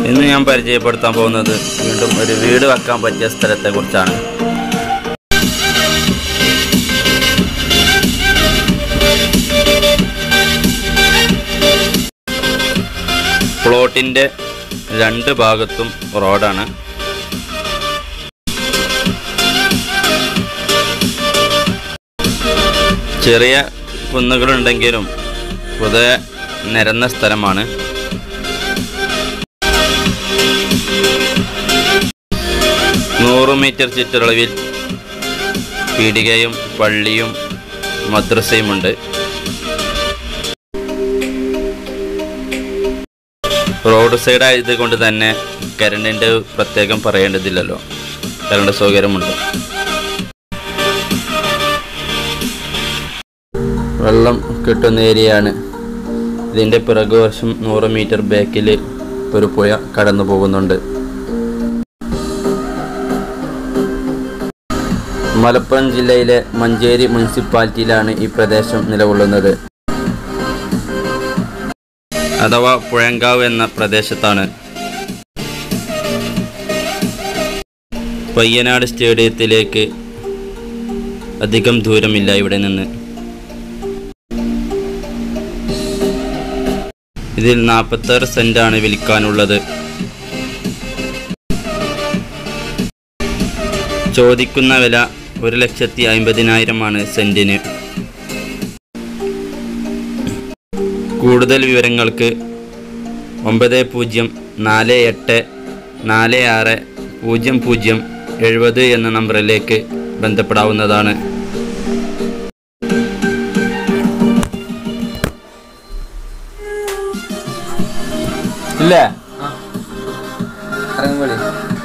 ഇന്ന് ഞാൻ പരിചയപ്പെടുത്താൻ പോകുന്നത് വീണ്ടും ഒരു വീട് വെക്കാൻ പറ്റിയ സ്ഥലത്തെ കുറിച്ചാണ് പ്ലോട്ടിൻ്റെ രണ്ട് ഭാഗത്തും റോഡാണ് ചെറിയ കുന്നുകളുണ്ടെങ്കിലും പൊതുവെ നിരന്ന സ്ഥലമാണ് നൂറ് മീറ്റർ ചുറ്റളവിൽ പീടികയും പള്ളിയും മദ്രസയുമുണ്ട് റോഡ് സൈഡ് ആയതുകൊണ്ട് തന്നെ കരണ്ടിൻ്റെ പ്രത്യേകം പറയേണ്ടതില്ലല്ലോ കരണ്ട് സൗകര്യമുണ്ട് വെള്ളം കിട്ടുന്ന ഏരിയയാണ് ഇതിൻ്റെ പിറകുവശം നൂറ് മീറ്റർ ബാക്കിൽ ഒരു പുഴ കടന്നു പോകുന്നുണ്ട് മലപ്പുറം ജില്ലയിലെ മഞ്ചേരി മുനിസിപ്പാലിറ്റിയിലാണ് ഈ പ്രദേശം നിലകൊള്ളുന്നത് അഥവാ പുഴങ്കാവ് എന്ന പ്രദേശത്താണ് പയ്യനാട് സ്റ്റേഡിയത്തിലേക്ക് അധികം ദൂരമില്ല ഇവിടെ നിന്ന് ഇതിൽ നാൽപ്പത്താറ് സെന്റാണ് വിൽക്കാനുള്ളത് ചോദിക്കുന്ന വില ഒരു ലക്ഷത്തി അമ്പതിനായിരമാണ് സെന്റിന് കൂടുതൽ വിവരങ്ങൾക്ക് ഒമ്പത് പൂജ്യം നാല് എട്ട് നാല് ആറ് പൂജ്യം പൂജ്യം എഴുപത് എന്ന നമ്പറിലേക്ക് ബന്ധപ്പെടാവുന്നതാണ് ഇല്ലേ ഇറങ്ങി